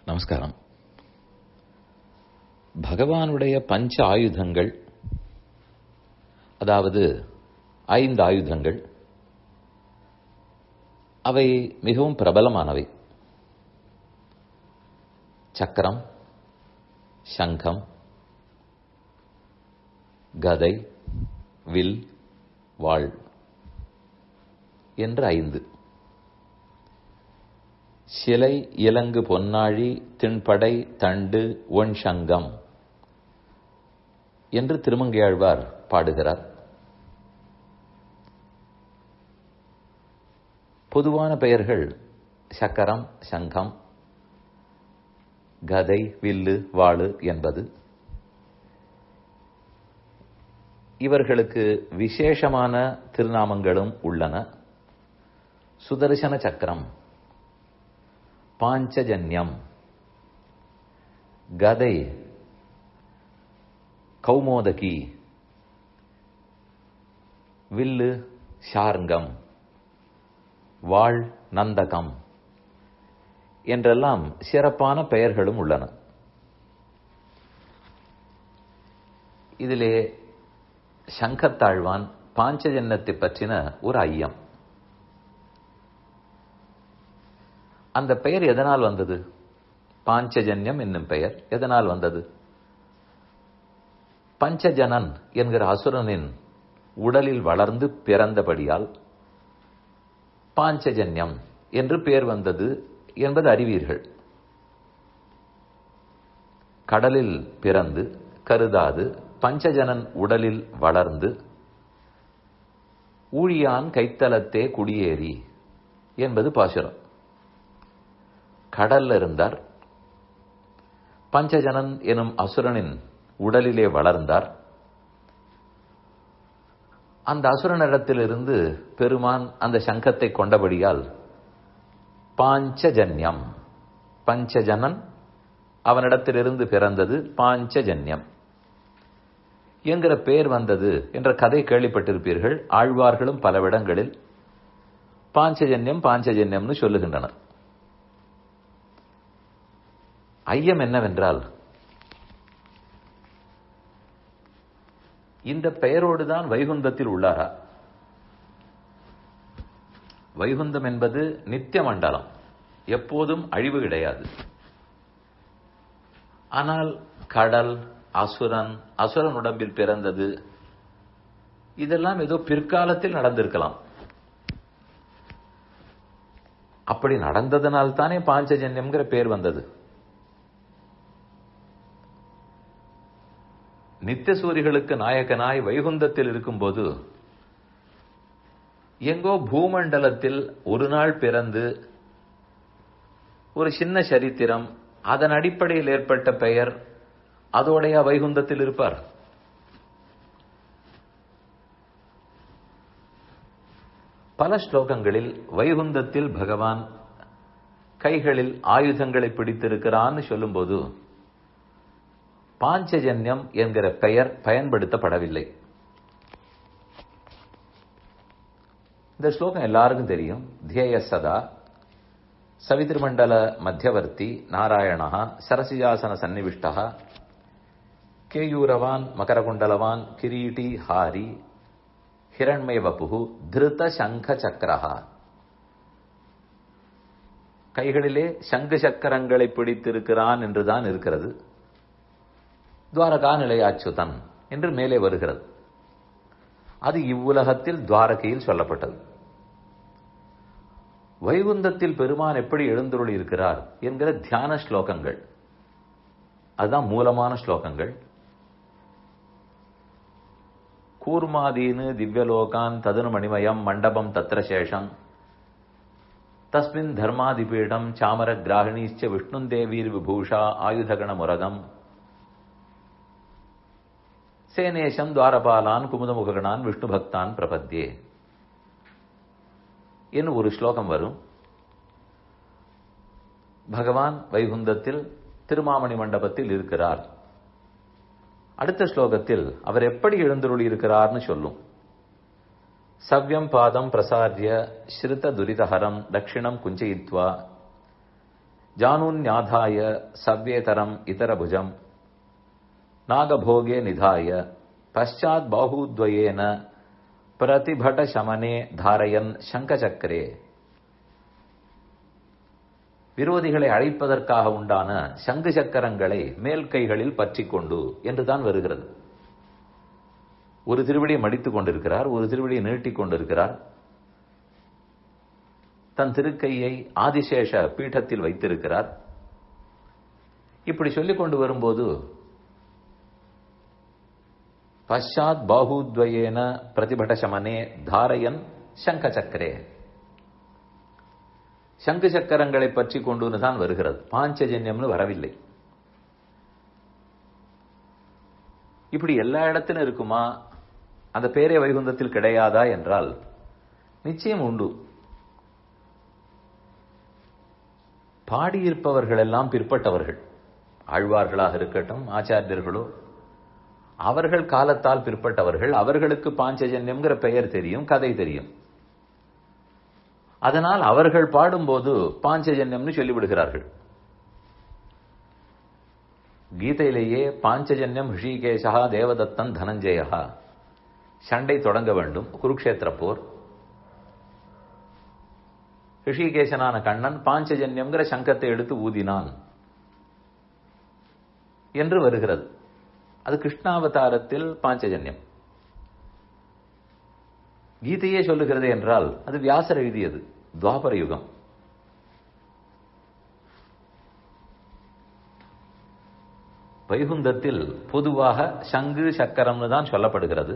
நமஸ்காரம் பகவானுடைய பஞ்ச ஆயுதங்கள் அதாவது ஐந்து ஆயுதங்கள் அவை மிகவும் பிரபலமானவை சக்கரம் சங்கம் கதை வில் வாழ் என்று ஐந்து சிலை இலங்கு பொன்னாழி திண்படை தண்டு ஒன் சங்கம் என்று திருமங்கையாழ்வார் பாடுகிறார் பொதுவான பெயர்கள் சக்கரம் சங்கம் கதை வில்லு வாளு என்பது இவர்களுக்கு விசேஷமான திருநாமங்களும் உள்ளன சுதர்சன சக்கரம் பாஞ்சஜன்யம் கதை கௌமோதகி வில்லு ஷார்ங்கம் வாழ் நந்தகம் என்றெல்லாம் சிறப்பான பெயர்களும் உள்ளன இதிலே சங்கத்தாழ்வான் பாஞ்சஜன்யத்தை பற்றின ஒரு ஐயம் அந்த பெயர் எதனால் வந்தது பாஞ்சஜன்யம் என்னும் பெயர் எதனால் வந்தது பஞ்சஜனன் என்கிற அசுரனின் உடலில் வளர்ந்து பிறந்தபடியால் பாஞ்சஜன்யம் என்று பெயர் வந்தது என்பது அறிவீர்கள் கடலில் பிறந்து கருதாது பஞ்சஜனன் உடலில் வளர்ந்து ஊழியான் கைத்தலத்தே குடியேறி என்பது பாசுரம் கடல்ல இருந்தார் பஞ்சஜனன் எனும் அசுரனின் உடலிலே வளர்ந்தார் அந்த அசுரனிடத்திலிருந்து பெருமான் அந்த சங்கத்தை கொண்டபடியால் பாஞ்சஜன்யம் பஞ்சஜனன் அவனிடத்திலிருந்து பிறந்தது பாஞ்சஜன்யம் என்கிற பெயர் வந்தது என்ற கதை கேள்விப்பட்டிருப்பீர்கள் ஆழ்வார்களும் பலவிடங்களில் பாஞ்சஜன்யம் பாஞ்சஜன்யம்னு சொல்லுகின்றனர் ஐயம் என்னவென்றால் இந்த பெயரோடு தான் வைகுந்தத்தில் உள்ளாரா வைகுந்தம் என்பது நித்திய மண்டலம் எப்போதும் அழிவு கிடையாது ஆனால் கடல் அசுரன் அசுரன் உடம்பில் பிறந்தது இதெல்லாம் ஏதோ பிற்காலத்தில் நடந்திருக்கலாம் அப்படி நடந்ததனால் தானே பாஞ்சஜன்யம்ங்கிற பேர் வந்தது நித்தியசூரிகளுக்கு நாயகனாய் வைகுந்தத்தில் இருக்கும்போது எங்கோ பூமண்டலத்தில் ஒரு நாள் பிறந்து ஒரு சின்ன சரித்திரம் அதன் அடிப்படையில் ஏற்பட்ட பெயர் அதோடைய வைகுந்தத்தில் இருப்பார் பல ஸ்லோகங்களில் வைகுந்தத்தில் பகவான் கைகளில் ஆயுதங்களை பிடித்திருக்கிறான்னு சொல்லும்போது பாஞ்சஜன்யம் என்கிற பெயர் பயன்படுத்தப்படவில்லை இந்த ஸ்லோகம் எல்லாருக்கும் தெரியும் தியேய சதா சவிதிருமண்டல மத்தியவர்த்தி நாராயணா சரசிஜாசன சன்னிவிஷ்டா கேயூரவான் மகரகுண்டலவான் கிரீட்டி ஹாரி ஹிரண்மய வபு திருத சங்க சக்கரஹா கைகளிலே சங்கு சக்கரங்களை பிடித்திருக்கிறான் என்றுதான் இருக்கிறது துவாரகா நிலையாச்சுதன் என்று மேலே வருகிறது அது இவ்வுலகத்தில் துவாரகையில் சொல்லப்பட்டது வைகுந்தத்தில் பெருமான் எப்படி எழுந்துருளி இருக்கிறார் என்கிற தியான ஸ்லோகங்கள் அதுதான் மூலமான ஸ்லோகங்கள் கூர்மாதீனு திவ்யலோகான் ததுனு மணிமயம் மண்டபம் தத்ரசேஷம் தஸ்மின் தர்மாதிபீடம் சாமர கிராகிணீச்ச விஷ்ணுந்தேவீர் விபூஷா ஆயுதகண முரகம் சேனேஷம் துவாரபாலான் குமுதமுககணான் விஷ்ணு பக்தான் பிரபத்தியே என்று ஒரு ஸ்லோகம் வரும் பகவான் வைகுந்தத்தில் திருமாமணி மண்டபத்தில் இருக்கிறார் அடுத்த ஸ்லோகத்தில் அவர் எப்படி எழுந்தருளி இருக்கிறார்னு சொல்லும் சவ்யம் பாதம் பிரசாரிய ஸ்ருத துரிதஹரம் தட்சிணம் குஞ்சயித்வா ஜானூன்யாதாய சவ்யேதரம் இதரபுஜம் நாகபோகே நிதாய பஷாத் பாகூத்வயேன பிரதிபட சமனே தாரயன் சங்கசக்கரே விரோதிகளை அழைப்பதற்காக உண்டான சங்கு சக்கரங்களை மேல் கைகளில் பற்றி கொண்டு என்றுதான் வருகிறது ஒரு திருவடியை மடித்துக் கொண்டிருக்கிறார் ஒரு திருவடியை நீட்டிக் கொண்டிருக்கிறார் தன் திருக்கையை ஆதிசேஷ பீഠத்தில் வைத்திருக்கிறார் இப்படி சொல்லிக் கொண்டு வரும்போது பஷாத் பாகூத்வயேன பிரதிபட சமனே தாரயன் சங்க சக்கரே சங்கு சக்கரங்களை பற்றி கொண்டு தான் வருகிறது பாஞ்சஜன்யம்னு வரவில்லை இப்படி எல்லா இடத்திலும் இருக்குமா அந்த பேரே வைகுந்தத்தில் கிடையாதா என்றால் நிச்சயம் உண்டு பாடியிருப்பவர்கள் எல்லாம் பிற்பட்டவர்கள் ஆழ்வார்களாக இருக்கட்டும் ஆச்சாரியர்களோ அவர்கள் காலத்தால் பிற்பட்டவர்கள் அவர்களுக்கு பாஞ்சஜன்யம்ங்கிற பெயர் தெரியும் கதை தெரியும் அதனால் அவர்கள் பாடும்போது பாஞ்சஜன்யம்னு சொல்லிவிடுகிறார்கள் கீதையிலேயே பாஞ்சஜன்யம் ரிஷிகேஷா தேவதத்தன் தனஞ்சயா சண்டை தொடங்க வேண்டும் குருக்ஷேத்திர போர் ரிஷிகேசனான கண்ணன் பாஞ்சஜன்யம்ங்கிற சங்கத்தை எடுத்து ஊதினான் என்று வருகிறது அது கிருஷ்ணாவதாரத்தில் பாஞ்சஜன்யம் கீதையே சொல்லுகிறது என்றால் அது வியாசர் எழுதியது துவாபர யுகம் வைகுந்தத்தில் பொதுவாக சங்கு சக்கரம்னு தான் சொல்லப்படுகிறது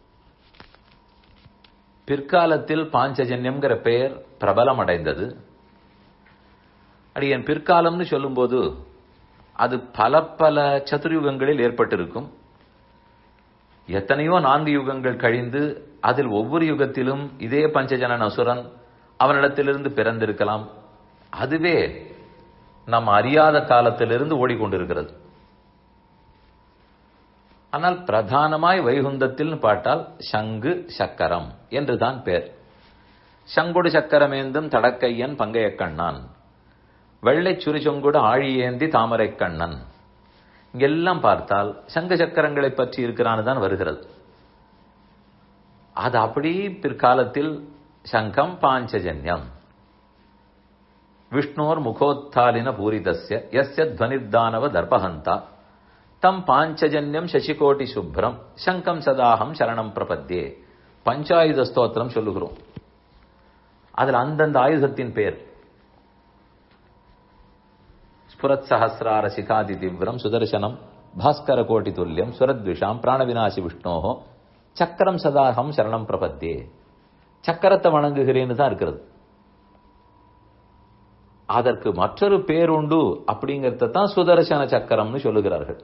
பிற்காலத்தில் பாஞ்சஜன்யம்ங்கிற பெயர் பிரபலம் அடைந்தது அடியன் பிற்காலம்னு சொல்லும்போது அது பல பல சதுர்யுகங்களில் ஏற்பட்டிருக்கும் எத்தனையோ நான்கு யுகங்கள் கழிந்து அதில் ஒவ்வொரு யுகத்திலும் இதே பஞ்சஜனன் அசுரன் அவனிடத்திலிருந்து பிறந்திருக்கலாம் அதுவே நம் அறியாத காலத்திலிருந்து ஓடிக்கொண்டிருக்கிறது ஆனால் பிரதானமாய் வைகுந்தத்தில் பாட்டால் சங்கு சக்கரம் என்றுதான் பேர் சங்குடு சக்கரமேந்தும் தடக்கையன் பங்கைய கண்ணான் வெள்ளை சுரிச்சொங்குடு ஆழியேந்தி தாமரை கண்ணன் இங்கெல்லாம் பார்த்தால் சங்கு சக்கரங்களை பற்றி இருக்கிறான்னு தான் வருகிறது அது அப்படி பிற்காலத்தில் சங்கம் பாஞ்சஜன்யம் விஷ்ணோர் முகோத்தாலின பூரிதஸ்ய எஸ்ய துவனிர்தானவ தர்பஹந்தா தம் பாஞ்சஜன்யம் சசிகோட்டி சுப்ரம் சங்கம் சதாகம் சரணம் பிரபத்தியே பஞ்சாயுத ஸ்தோத்திரம் சொல்லுகிறோம் அதில் அந்தந்த ஆயுதத்தின் பேர் ஸ்புரத் சஹசிரார சிகாதி திவ்ரம் சுதர்சனம் பாஸ்கர கோட்டி துல்லியம் சுரத்விஷாம் பிராணவினாசி விஷ்ணோஹோ சக்கரம் சதாகம் சரணம் பிரபத்தியே சக்கரத்தை வணங்குகிறேன்னு தான் இருக்கிறது அதற்கு மற்றொரு பேருண்டு அப்படிங்கறத தான் சுதர்சன சக்கரம்னு சொல்லுகிறார்கள்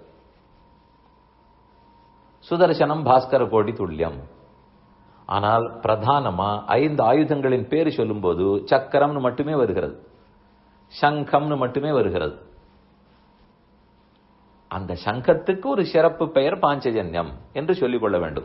சுதர்சனம் பாஸ்கர கோடி துல்லியம் ஆனால் பிரதானமா ஐந்து ஆயுதங்களின் பேர் சொல்லும்போது சக்கரம்னு மட்டுமே வருகிறது சங்கம்னு மட்டுமே வருகிறது அந்த சங்கத்துக்கு ஒரு சிறப்பு பெயர் பாஞ்சஜன்யம் என்று சொல்லிக் கொள்ள வேண்டும்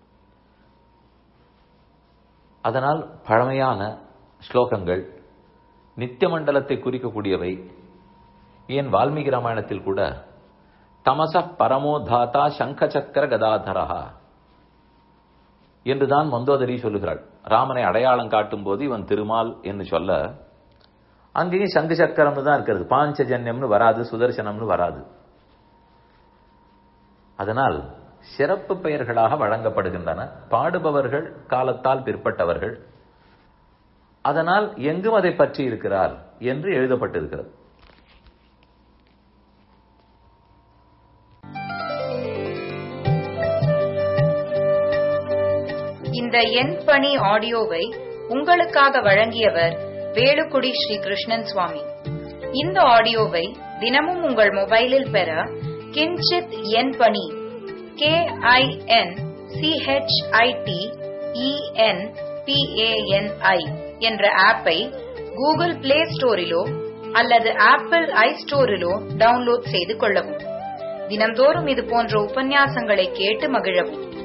அதனால் பழமையான ஸ்லோகங்கள் நித்திய மண்டலத்தை குறிக்கக்கூடியவை ஏன் வால்மீகி ராமாயணத்தில் கூட தமச பரமோ தாத்தா சங்க சக்கர கதாதரா என்றுதான் மந்தோதரி சொல்லுகிறாள் ராமனை அடையாளம் காட்டும் போது இவன் திருமால் என்று சொல்ல அங்கேயும் சங்கு சக்கரம்னு தான் இருக்கிறது பாஞ்சஜன்யம்னு வராது சுதர்சனம்னு வராது அதனால் சிறப்பு பெயர்களாக வழங்கப்படுகின்றன பாடுபவர்கள் காலத்தால் பிற்பட்டவர்கள் அதனால் எங்கும் அதை பற்றி இருக்கிறார் என்று எழுதப்பட்டிருக்கிறது இந்த எண் பணி ஆடியோவை உங்களுக்காக வழங்கியவர் வேலுக்குடி ஸ்ரீ கிருஷ்ணன் சுவாமி இந்த ஆடியோவை தினமும் உங்கள் மொபைலில் பெற கிஞ்சித் எண் பணி கே ஐ என் சிஹெச்ஐடி இஎன் பிஏஎன்ஐ என்ற ஆப்பை கூகுள் பிளே ஸ்டோரிலோ அல்லது ஆப்பிள் ஐ ஸ்டோரிலோ டவுன்லோட் செய்து கொள்ளவும் தினம்தோறும் இது போன்ற உபன்யாசங்களை கேட்டு மகிழவும்